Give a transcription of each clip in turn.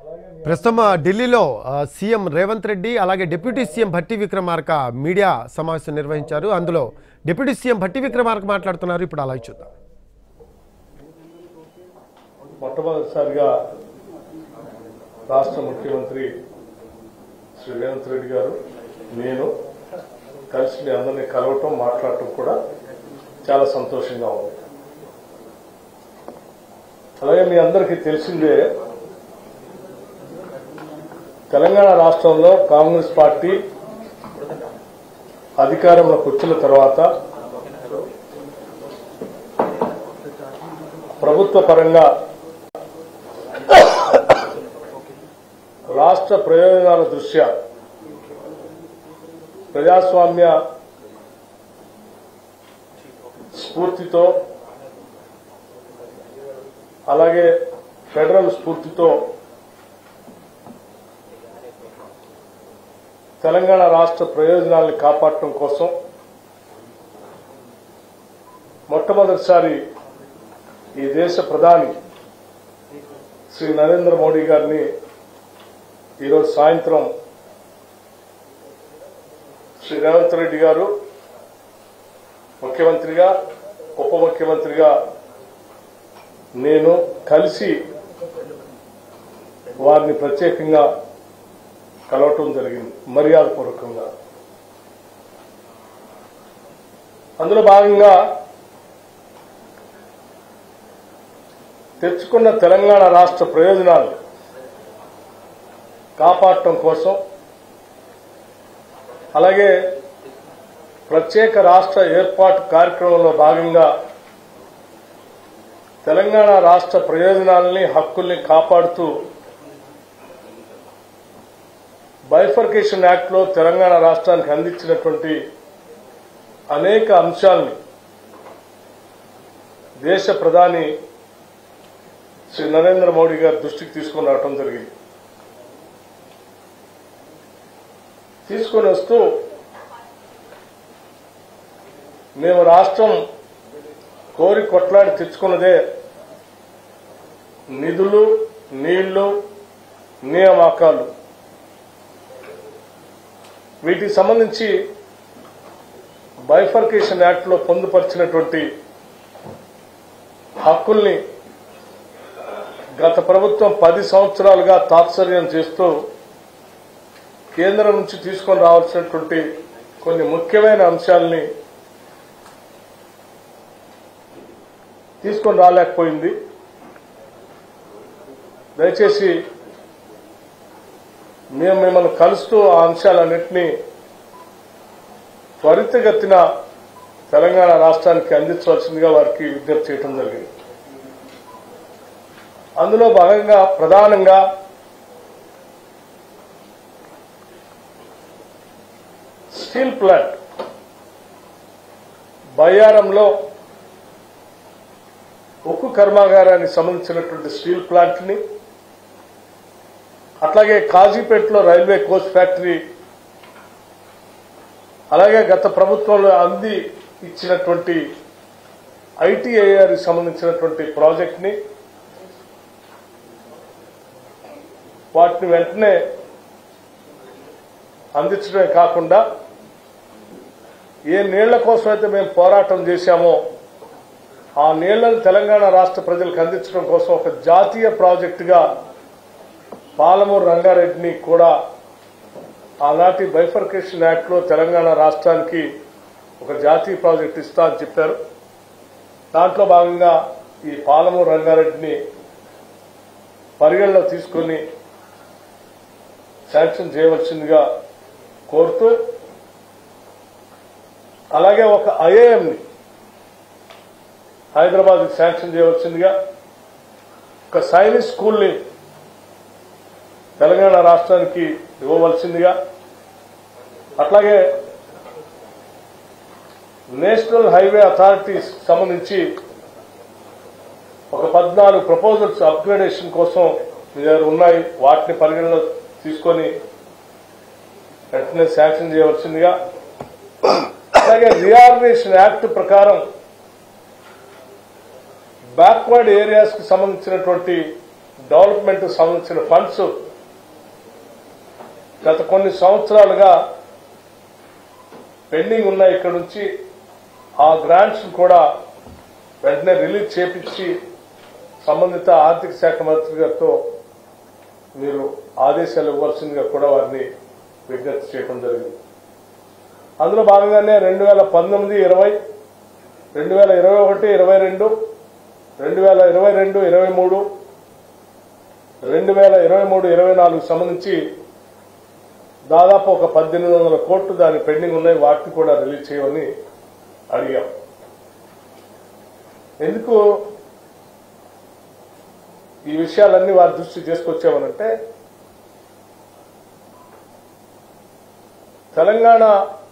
ప్రస్తుతం ఆ, ఢిల్లీలో ఆ, సీఎం రేవంత్ రెడ్డి అలాగే deputy CM Bhatti Vikramarka media సమావేశం నిర్వహించారు అందులో డిప్యూటీ సీఎం భట్టి విక్రమార్క మాట్లాడుతున్నారు ఇప్పుడు అలాగే చూద్దాం మొట్టమొదటిసారిగా రాష్ట్ర ముఖ్యమంత్రి శ్రీ రేవంత్ రెడ్డి గారు నేను కలిసి మీ అందరినీ కలవటం మాట్లాడటం కూడా చాలా సంతోషంగా ఉంది అలాగే మీ అందరికీ తెలిసిందే తెలంగాణ రాష్ట్రంలో కాంగ్రెస్ పార్టీ అధికారంలోకి వచ్చిన తర్వాత ప్రభుత్వ పరంగా రాష్ట్ర ప్రయోజనాల దృష్ట్యా ప్రజాస్వామ్య స్ఫూర్తితో అలాగే ఫెడరల్ స్ఫూర్తితో తెలంగాణ రాష్ట్ర ప్రయోజనాలను కాపాడటం కోసం మొట్టమొదటిసారి ఈ దేశ ప్రధాని శ్రీ నరేంద్ర మోడీ గారిని ఈరోజు సాయంత్రం శ్రీ రేవంత్ రెడ్డి గారు ముఖ్యమంత్రిగా ఉప ముఖ్యమంత్రిగా నేను కలిసి వారిని ప్రత్యేకంగా కలవటం జరిగింది మర్యాదపూర్వకంగా అందులో భాగంగా తెచ్చుకున్న తెలంగాణ రాష్ట్ర ప్రయోజనాలు కాపాడటం కోసం అలాగే ప్రత్యేక రాష్ట్ర ఏర్పాటు కార్యక్రమంలో భాగంగా తెలంగాణ రాష్ట్ర ప్రయోజనాలని హక్కుల్ని కాపాడుతూ బైఫర్కేషన్ యాక్ట్ లో తెలంగాణ రాష్ట్రానికి అందించినటువంటి అనేక అంశాలని దేశ ప్రధాని శ్రీ నరేంద్ర మోడీ గారి దృష్టికి తీసుకుని రావటం జరిగింది తీసుకొని వస్తూ మేము రాష్ట్రం కోరి కొట్లాడి తెచ్చుకున్నదే నిధులు నీళ్లు నియామకాలు వీటికి సంబంధించి బైఫర్కేషన్ యాక్ట్ లో పొందుపరిచినటువంటి హక్కుల్ని గత ప్రభుత్వం పది సంవత్సరాలుగా తాత్సర్యం చేస్తూ కేంద్రం నుంచి తీసుకొని రావాల్సినటువంటి కొన్ని ముఖ్యమైన అంశాలని తీసుకొని రాలేకపోయింది దయచేసి మేము మిమ్మల్ని కలుస్తూ ఆ అంశాలన్నింటినీ త్వరితగతిన తెలంగాణ రాష్ట్రానికి అందించవలసిందిగా వారికి విజ్ఞప్తి చేయడం జరిగింది అందులో భాగంగా ప్రధానంగా స్టీల్ ప్లాంట్ బయ్యారంలో ఉక్కు కర్మాగారానికి సంబంధించినటువంటి స్టీల్ ప్లాంట్ ని అట్లాగే కాజీపేటలో రైల్వే కోచ్ ఫ్యాక్టరీ అలాగే గత ప్రభుత్వంలో అంది ఇచ్చినటువంటి ఐటీఐఆర్ సంబంధించినటువంటి ప్రాజెక్ట్ ని వాటిని వెంటనే అందించడమే కాకుండా ఏ నీళ్ల కోసం అయితే మేము పోరాటం చేశామో ఆ నీళ్లను తెలంగాణ రాష్ట్ర ప్రజలకు అందించడం కోసం ఒక జాతీయ ప్రాజెక్టుగా పాలమూరు రంగారెడ్డిని కూడా ఆనాటి బైఫర్కేషన్ యాక్ట్ లో తెలంగాణ రాష్ట్రానికి ఒక జాతీయ ప్రాజెక్ట్ ఇస్తా అని చెప్పారు దాంట్లో భాగంగా ఈ పాలమూరు రంగారెడ్డిని పరిగణలో తీసుకుని శాంక్షన్ చేయవలసిందిగా కోరుతూ అలాగే ఒక ఐఏఎంని హైదరాబాద్ శాంక్షన్ చేయవలసిందిగా ఒక సైనిక్ స్కూల్ని తెలంగాణ రాష్ట్రానికి ఇవ్వవలసిందిగా అట్లాగే నేషనల్ హైవే అథారిటీస్ సంబంధించి ఒక పద్నాలుగు ప్రపోజల్స్ అప్గ్రేడేషన్ కోసం మీ దగ్గర ఉన్నాయి వాటిని పరిగణలో తీసుకొని వెంటనే శాంక్షన్ చేయవలసిందిగా అలాగే రియార్గనేషన్ యాక్ట్ ప్రకారం బ్యాక్వర్డ్ ఏరియాస్ కి సంబంధించినటువంటి డెవలప్మెంట్ సంబంధించిన ఫండ్స్ గత కొన్ని సంవత్సరాలుగా పెండింగ్ ఉన్నాయి ఇక్కడ నుంచి ఆ గ్రాంట్స్ కూడా వెంటనే రిలీజ్ చేపించి సంబంధిత ఆర్థిక శాఖ మంత్రి గారితో మీరు ఆదేశాలు ఇవ్వాల్సిందిగా కూడా వారిని విజ్ఞప్తి చేయడం జరిగింది అందులో భాగంగానే రెండు వేల పంతొమ్మిది ఇరవై రెండు వేల ఇరవై ఒకటి ఇరవై రెండు రెండు వేల ఇరవై రెండు ఇరవై మూడు రెండు వేల ఇరవై మూడు ఇరవై నాలుగు సంబంధించి దాదాపు ఒక పద్దెనిమిది వందల కోట్లు దాని పెండింగ్ ఉన్నాయి వాటిని కూడా రిలీజ్ చేయమని అడిగాం ఎందుకు ఈ విషయాలన్నీ వారి దృష్టి తీసుకొచ్చామనంటే తెలంగాణ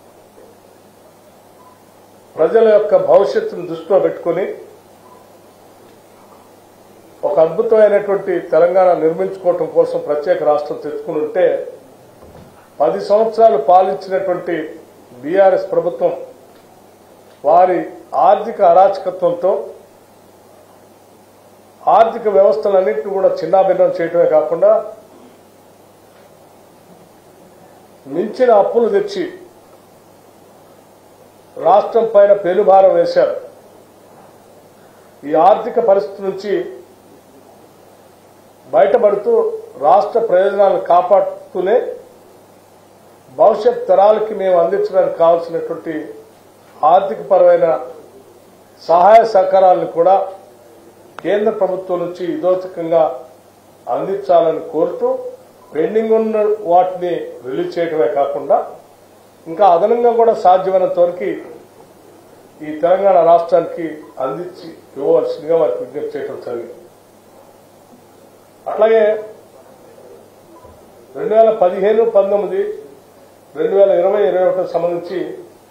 ప్రజల యొక్క భవిష్యత్తును దృష్టిలో పెట్టుకుని ఒక అద్భుతమైనటువంటి తెలంగాణ నిర్మించుకోవటం కోసం ప్రత్యేక రాష్ట్రం తెచ్చుకుని ఉంటే పది సంవత్సరాలు పాలించినటువంటి బీఆర్ఎస్ ప్రభుత్వం వారి ఆర్థిక అరాచకత్వంతో ఆర్థిక వ్యవస్థలన్నింటినీ కూడా చిన్నాభిన్నం చేయటమే కాకుండా మించిన అప్పులు తెచ్చి రాష్ట్రం పైన పెనుభారం వేశారు ఈ ఆర్థిక పరిస్థితి నుంచి బయటపడుతూ రాష్ట్ర ప్రయోజనాలను కాపాడుతూనే భవిష్యత్ తరాలకి మేము అందించడానికి కావాల్సినటువంటి ఆర్థిక పరమైన సహాయ సహకారాలను కూడా కేంద్ర ప్రభుత్వం నుంచి ఇదోచకంగా అందించాలని కోరుతూ పెండింగ్ ఉన్న వాటిని రిలీజ్ చేయడమే కాకుండా ఇంకా అదనంగా కూడా సాధ్యమైనంత వరకు ఈ తెలంగాణ రాష్ట్రానికి అందించి ఇవ్వవలసిందిగా వారికి విజ్ఞప్తి చేయడం జరిగింది అట్లాగే రెండు వేల పదిహేను పంతొమ్మిది రెండు వేల ఇరవై ఇరవై ఒకటి సంబంధించి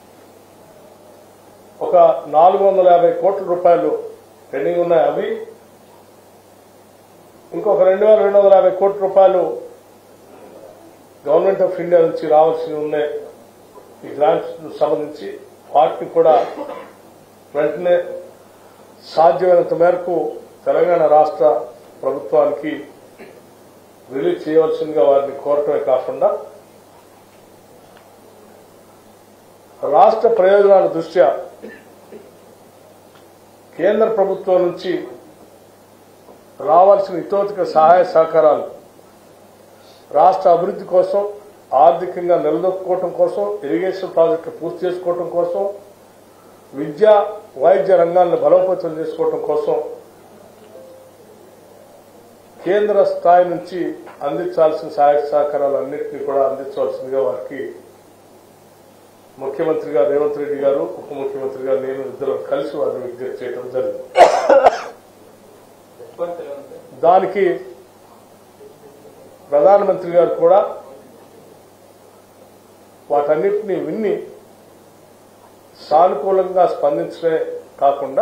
ఒక నాలుగు వందల యాభై కోట్ల రూపాయలు పెండింగ్ ఉన్నాయి అవి ఇంకొక రెండు వేల రెండు వందల యాభై కోట్ల రూపాయలు గవర్నమెంట్ ఆఫ్ ఇండియా నుంచి రావాల్సి ఉన్నాయి ఈ గ్రాంట్స్ సంబంధించి వాటిని కూడా వెంటనే సాధ్యమైనంత మేరకు తెలంగాణ రాష్ట్ర ప్రభుత్వానికి రిలీజ్ చేయవలసిందిగా వారిని కోరటమే కాకుండా రాష్ట్ర ప్రయోజనాల దృష్ట్యా కేంద్ర ప్రభుత్వం నుంచి రావాల్సిన ఇతోతిక సహాయ సహకారాలు రాష్ట్ర అభివృద్ధి కోసం ఆర్థికంగా నిలదొక్కుకోవటం కోసం ఇరిగేషన్ ప్రాజెక్టులు పూర్తి చేసుకోవటం కోసం విద్య వైద్య రంగాలను బలోపేతం చేసుకోవటం కోసం కేంద్ర స్థాయి నుంచి అందించాల్సిన సహాయ సహకారాలు అన్నింటినీ కూడా అందించవలసిందిగా వారికి ముఖ్యమంత్రి గారు రేవంత్ రెడ్డి గారు ఉప ముఖ్యమంత్రి గారు నేను ఇద్దరు కలిసి వారిని విజ్ఞప్తి చేయడం జరిగింది దానికి ప్రధానమంత్రి గారు కూడా వాటన్నిటిని విన్ని సానుకూలంగా స్పందించడమే కాకుండా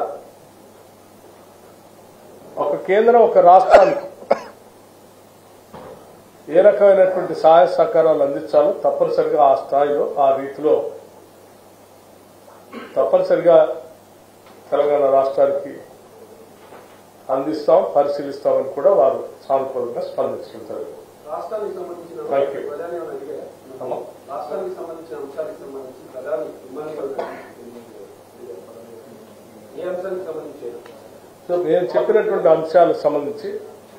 ఒక కేంద్రం ఒక రాష్ట్రానికి ఏ రకమైనటువంటి సహాయ సహకారాలు అందించాలో తప్పనిసరిగా ఆ స్థాయిలో ఆ రీతిలో తప్పనిసరిగా తెలంగాణ రాష్ట్రానికి అందిస్తాం పరిశీలిస్తామని కూడా వారు సానుకూలంగా స్పందించడం రాష్ట్రానికి సంబంధించిన Thank you. ప్రధాని ఏమైనా అడిగారా? అమ్మా. రాష్ట్రానికి సంబంధించిన అంశాలకు సంబంధించి ప్రధాని మిమ్మల్ని ఏమైనా ఏ అంశానికి సంబంధించి సో నేను చెప్పినటువంటి అంశాలకు సంబంధించి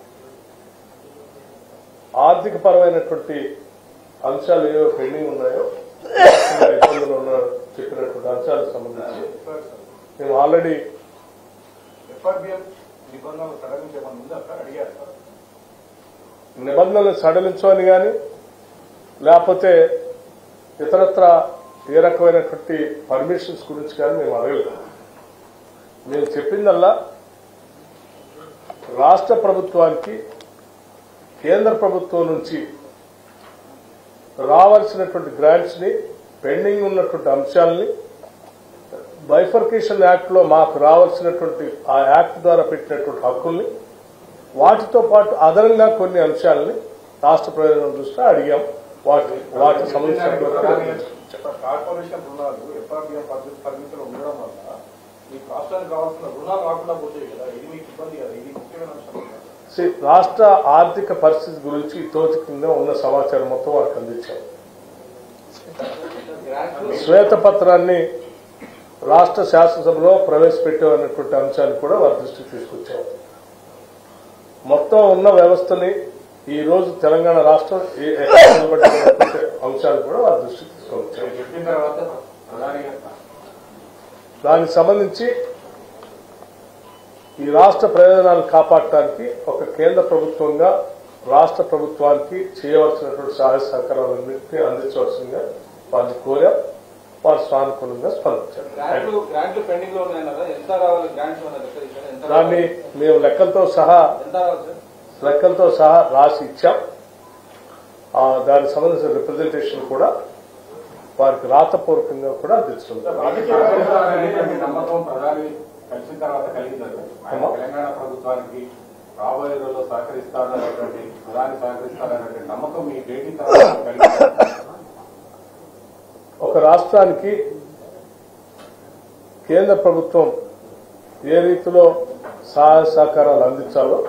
ఆర్థిక పరమైనటువంటి అంశాలు ఏవో పెండింగ్ ఉన్నాయో ఇంకా ఇబ్బందులు ఉన్న చెప్పినటువంటి అంశాలకు సంబంధించి మేము ఆల్రెడీ ఎఫ్ఆర్బిఎం నిబంధనలు సడలించమని ముందు అక్కడ అడిగారు సార్ నిబంధనలు సడలించమని కానీ లేకపోతే ఇతరత్ర ఏ రకమైనటువంటి పర్మిషన్స్ గురించి కానీ మేము అడగలేదు మేము చెప్పిందల్లా రాష్ట్ర ప్రభుత్వానికి కేంద్ర ప్రభుత్వం నుంచి రావాల్సినటువంటి గ్రాంట్స్ ని పెండింగ్ ఉన్నటువంటి అంశాలని బైఫర్కేషన్ యాక్ట్ లో మాకు రావాల్సినటువంటి ఆ యాక్ట్ ద్వారా పెట్టినటువంటి హక్కుల్ని వాటితో పాటు అదనంగా కొన్ని అంశాలని రాష్ట్ర ప్రయోజనం దృష్ట్యా అడిగాం వాటి వాటికి సంబంధించినటువంటి కార్పొరేషన్ రుణాలు ఎఫ్ఆర్బిఎం పద్ధతి పరిమితులు ఉండడం వల్ల మీకు రాష్ట్రానికి కావాల్సిన రుణాలు రాకుండా పోతాయి కదా ఇది మీకు ఇబ్బంది కదా ఇది ముఖ్యమైన అంశం కదా. సి- రాష్ట్ర ఆర్థిక పరిస్థితి గురించి తోచి కింద ఉన్న సమాచారం మొత్తం వారికి అందించాం శ్వేతపత్రాన్ని రాష్ట్ర శాసనసభలో ప్రవేశపెట్టామన్నటువంటి అంశాన్ని కూడా వారి దృష్టికి తీసుకొచ్చాం మొత్తం ఉన్న వ్యవస్థని ఈ రోజు తెలంగాణ రాష్ట్రం ఏ- ఏ- నిలబెట్టుకున్నటువంటి అంశాలు కూడా వారి దృష్టికి తీసుకొచ్చాం చెప్పిన తర్వాత ప్రధాని గారు దానికి సంబంధించి ఈ రాష్ట్ర ప్రయోజనాలను కాపాడటానికి ఒక కేంద్ర ప్రభుత్వంగా రాష్ట్ర ప్రభుత్వానికి చేయవలసినటువంటి సహాయ సహకారాలన్నింటినీ అందించవలసిందిగా వారిని కోరాం వారు సానుకూలంగా స్పందించారు గ్రాంట్లు గ్రాంట్లు పెండింగ్ లో ఉన్నాయన్నారా ఎంత రావాలి గ్రాంట్స్ అన్నది ఎక్కడ ఇచ్చారు? ఎంత దాన్ని రావాలి? మేము లెక్కలతో సహా ఎంత రావాలి సార్ లెక్కలతో సహా రాసి ఇచ్చాం ఆ, దానికి సంబంధించిన రిప్రజెంటేషన్ కూడా వారికి రాతపూర్వకంగా కూడా అందించుకుంటాం అనేటువంటి నమ్మకం ప్రధాని కలిసిన తర్వాత కలిగిందండి ఆయన అమ్మా. తెలంగాణ ప్రభుత్వానికి రాబోయే రోజుల్లో సహకరిస్తారనేటువంటి ప్రధాని సహకరిస్తారనేటువంటి నమ్మకం మీ భేటీ తర్వాత కలిగింది ఒక రాష్ట్రానికి కేంద్ర ప్రభుత్వం ఏ రీతిలో సహాయ సహకారాలు అందించాలో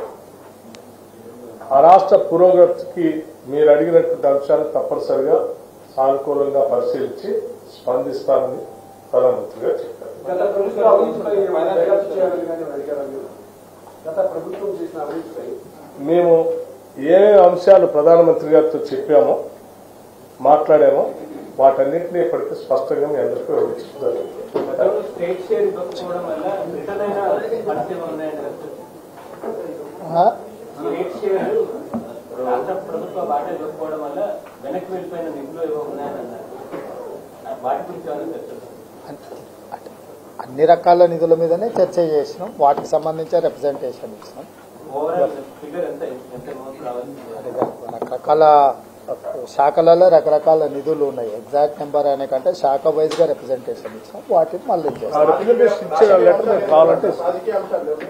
ఆ రాష్ట్ర పురోగతికి మీరు అడిగినటువంటి అంశాలు తప్పనిసరిగా సానుకూలంగా పరిశీలించి స్పందిస్తానని ప్రధానమంత్రి గారు చెప్పారు గత ప్రభుత్వ అవినీతిపై దర్యాప్తు చేయాలని కానీ అడిగారా మీరు గత ప్రభుత్వం చేసిన అవినీతిపై మేము ఏ అంశాలు ప్రధానమంత్రి గారితో చెప్పామో మాట్లాడామో వాటన్నింటినీ ఇప్పటికీ స్పష్టంగా మీ అందరికీ వివరించుకుంటారు గతంలో స్టేట్ షేర్ ఇవ్వకపోవడం వల్ల రిటర్న్ అయిన పరిస్థితులు ఉన్నాయండి స్టేట్ షేర్ రాష్ట్ర ప్రభుత్వ వాటా ఇవ్వకపోవడం వల్ల వెనక్కి వెళ్ళిపోయిన నిధులు ఏవో ఉన్నాయని అన్నారు వాటి గురించి ఏమైనా చెప్తారు అన్ని రకాల నిధుల మీదనే చర్చ చేసినాం వాటికి సంబంధించి రిప్రజెంటేషన్ ఇచ్చినాం ఓవరాల్ ఫిగర్ ఎంత ఎంత అమౌంట్ రావాల్సింది అది రకరకాల శాఖలలో రకరకాల నిధులు ఉన్నాయి ఎగ్జాక్ట్ నెంబర్ అనే కంటే శాఖ వైజ్ గా రిప్రజెంటేషన్ ఇచ్చినాం వాటిని మళ్ళీ ఆ చేస్తాం రిప్రజెంటేషన్ ఇచ్చే లెటర్ మీకు కావాలంటే ఇస్తాను. రాజకీయ అంశాలు లేవు.